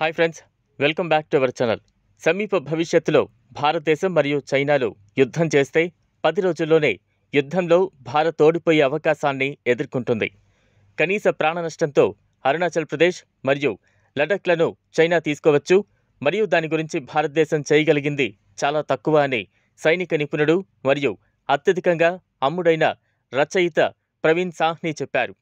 hi friends welcome back to our channel సమీప భవిష్యత్తులో భారతదేశం మరియు చైనాలు యుద్ధం చేస్తే పది రోజుల్లోనే యుద్ధంలో భారత్ ఓడిపోయే అవకాశాన్ని ఎదుర్కొంటుంది కనీస ప్రాణ నష్టంతో అరుణాచల్ ప్రదేశ్ మరియు లడఖ్లను చైనా తీసుకోవచ్చు మరియు దాని గురించి భారతదేశం చేయగలిగింది చాలా తక్కువ అని సైనిక నిపుణుడు మరియు అత్యధికంగా అమ్ముడైన రచయిత ప్రవీణ్ సాహ్ని చెప్పారు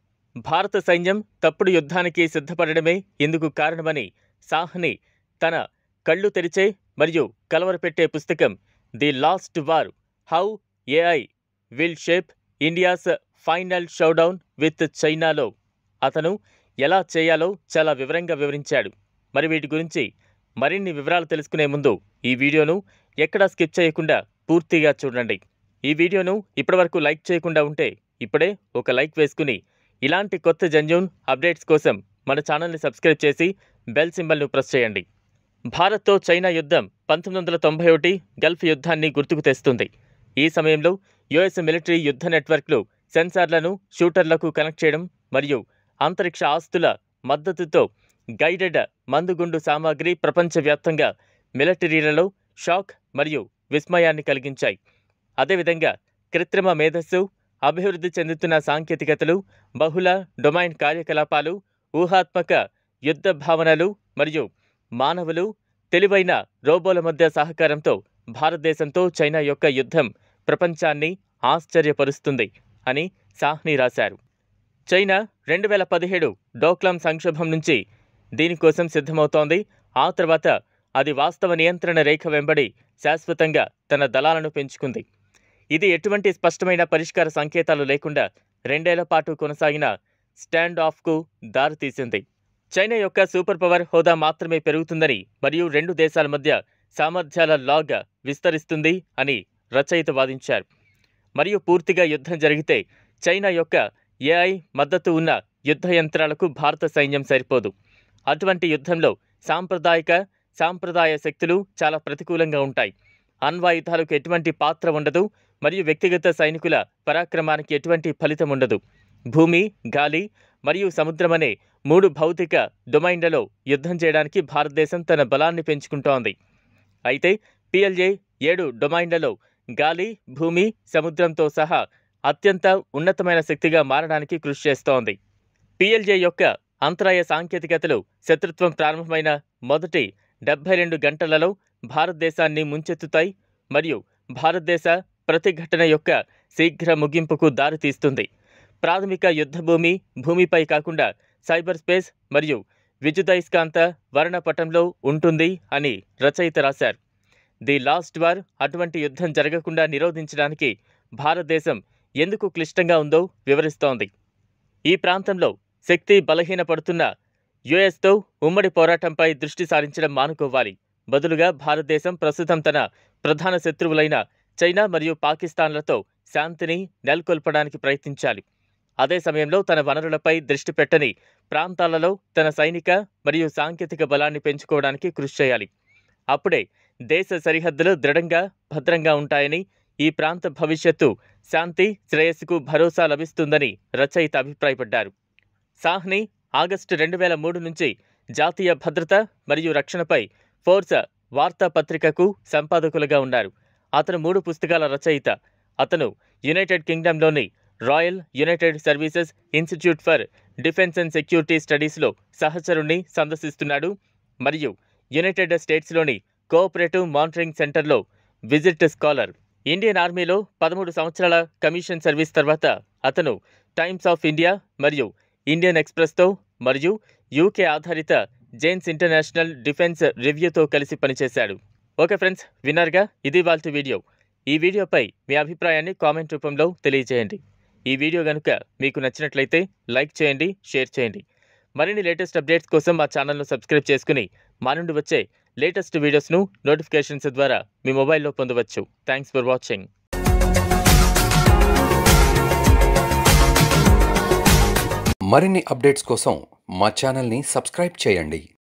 భారత సైన్యం తప్పుడు యుద్ధానికి సిద్ధపడడమే ఇందుకు కారణమని సాహ్ని తన కళ్ళు తెరిచే మరియు కలవరపెట్టే పుస్తకం the last war how AI will shape India's final showdown with చైనాలో అతను ఎలా చేయాలో చాలా వివరంగా వివరించాడు మరి వీటి గురించి మరిన్ని వివరాలు తెలుసుకునే ముందు ఈ వీడియోను ఎక్కడా స్కిప్ చేయకుండా పూర్తిగా చూడండి ఈ వీడియోను ఇప్పటివరకు లైక్ చేయకుండా ఉంటే ఇప్పుడే ఒక లైక్ వేసుకుని ఇలాంటి కొత్త జంజూన్ అప్డేట్స్ కోసం మన ఛానల్ని సబ్స్క్రైబ్ చేసి బెల్ సింబల్ను ప్రెస్ చేయండి భారత్తో చైనా యుద్ధం పంతొమ్మిది వందల తొంభై ఒకటి గల్ఫ్ యుద్ధాన్ని గుర్తుకు తెస్తుంది ఈ సమయంలో యుఎస్ మిలిటరీ యుద్ధ నెట్వర్క్లు సెన్సార్లను షూటర్లకు కనెక్ట్ చేయడం మరియు అంతరిక్ష ఆస్తుల మద్దతుతో గైడెడ్ మందుగుండు సామాగ్రి ప్రపంచవ్యాప్తంగా మిలిటరీలలో షాక్ మరియు విస్మయాన్ని కలిగించాయి అదేవిధంగా కృత్రిమ మేధస్సు అభివృద్ధి చెందుతున్న సాంకేతికతలు బహుళ డొమైన్ కార్యకలాపాలు ఊహాత్మక యుద్ధ భావనలు మరియు మానవులు తెలివైన రోబోల మధ్య సహకారంతో భారతదేశంతో చైనా యొక్క యుద్ధం ప్రపంచాన్ని ఆశ్చర్యపరుస్తుంది అని సాహ్ని రాశారు చైనా రెండు వేల పదిహేడు డోక్లాం సంక్షోభం నుంచి దీనికోసం సిద్ధమవుతోంది ఆ తర్వాత అది వాస్తవ నియంత్రణ రేఖ వెంబడి శాశ్వతంగా తన దళాలను పెంచుకుంది ఇది ఎటువంటి స్పష్టమైన పరిష్కార సంకేతాలు లేకుండా రెండేళ్ల పాటు కొనసాగిన స్టాండ్ ఆఫ్కు దారితీసింది చైనా యొక్క సూపర్ పవర్ హోదా మాత్రమే పెరుగుతుందని మరియు రెండు దేశాల మధ్య సామర్థ్యాల లాగ్ విస్తరిస్తుంది అని రచయిత వాదించారు మరియు పూర్తిగా యుద్ధం జరిగితే చైనా యొక్క ఏఐ మద్దతు ఉన్న యుద్ధ యంత్రాలకు భారత సైన్యం సరిపోదు అటువంటి యుద్ధంలో సాంప్రదాయిక సాంప్రదాయ శక్తులు చాలా ప్రతికూలంగా ఉంటాయి అణ్వాయుధాలకు ఎటువంటి పాత్ర ఉండదు మరియు వ్యక్తిగత సైనికుల పరాక్రమానికి ఎటువంటి ఫలితం ఉండదు భూమి గాలి మరియు సముద్రం అనే మూడు భౌతిక డొమైన్లలో యుద్ధం చేయడానికి భారతదేశం తన బలాన్ని పెంచుకుంటోంది అయితే పిఎల్జే ఏడు డొమైన్లలో గాలి భూమి సముద్రంతో సహా అత్యంత ఉన్నతమైన శక్తిగా మారడానికి కృషి చేస్తోంది పిఎల్జే యొక్క అంతరాయ సాంకేతికతలు శత్రుత్వం ప్రారంభమైన మొదటి డెబ్బై రెండు గంటలలో భారతదేశాన్ని ముంచెత్తుతాయి మరియు భారతదేశ ప్రతిఘటన యొక్క శీఘ్ర ముగింపుకు దారితీస్తుంది ప్రాథమిక యుద్ధభూమి భూమిపై కాకుండా సైబర్ స్పేస్ మరియు విద్యుదయస్కాంత వర్ణపటంలో ఉంటుంది అని రచయిత రాశారు ది లాస్ట్ వార్ అటువంటి యుద్ధం జరగకుండా నిరోధించడానికి భారతదేశం ఎందుకు క్లిష్టంగా ఉందో వివరిస్తోంది ఈ ప్రాంతంలో శక్తి బలహీనపడుతున్న యుఎస్తో ఉమ్మడి పోరాటంపై దృష్టి సారించడం మానుకోవాలి బదులుగా భారతదేశం ప్రస్తుతం తన ప్రధాన శత్రువులైన చైనా మరియు పాకిస్తాన్లతో శాంతిని నెలకొల్పడానికి ప్రయత్నించాలి అదే సమయంలో తన వనరులపై దృష్టి పెట్టని ప్రాంతాలలో తన సైనిక మరియు సాంకేతిక బలాన్ని పెంచుకోవడానికి కృషి చేయాలి అప్పుడే దేశ సరిహద్దులు దృఢంగా భద్రంగా ఉంటాయని ఈ ప్రాంత భవిష్యత్తు శాంతి శ్రేయస్సుకు భరోసా లభిస్తుందని రచయిత అభిప్రాయపడ్డారు సాహ్ని ఆగస్టు రెండు వేల మూడు నుంచి జాతీయ భద్రత మరియు రక్షణపై ఫోర్స్ వార్తాపత్రికకు సంపాదకులుగా ఉన్నారు అతను మూడు పుస్తకాల రచయిత అతను యునైటెడ్ కింగ్డమ్లోని royal united services institute for defence and security స్టడీస్లో సహచరుణ్ణి సందర్శిస్తున్నాడు మరియు యునైటెడ్ స్టేట్స్లోని కోఆపరేటివ్ మానిటరింగ్ సెంటర్లో విజిట్ స్కాలర్ ఇండియన్ ఆర్మీలో పదమూడు సంవత్సరాల కమిషన్ సర్వీస్ తర్వాత అతను టైమ్స్ ఆఫ్ ఇండియా మరియు ఇండియన్ ఎక్స్ప్రెస్తో మరియు యూకే ఆధారిత జైన్స్ ఇంటర్నేషనల్ డిఫెన్స్ రివ్యూతో కలిసి పనిచేశాడు ఓకే ఫ్రెండ్స్ విన్నర్గా ఇది వాళ్ళ వీడియో ఈ వీడియోపై మీ అభిప్రాయాన్ని కామెంట్ రూపంలో తెలియజేయండి ఈ వీడియో కనుక మీకు నచ్చినట్లయితే లైక్ చేయండి షేర్ చేయండి మరిన్ని లేటెస్ట్ అప్డేట్స్ కోసం మా ఛానల్ను సబ్స్క్రైబ్ చేసుకుని మా నుండి వచ్చే లేటెస్ట్ వీడియోస్ను నోటిఫికేషన్స్ ద్వారా మీ మొబైల్లో పొందవచ్చు థ్యాంక్స్ ఫర్ వాచింగ్ మరిన్ని అప్డేట్స్ కోసం మా ఛానల్ని సబ్స్క్రైబ్ చేయండి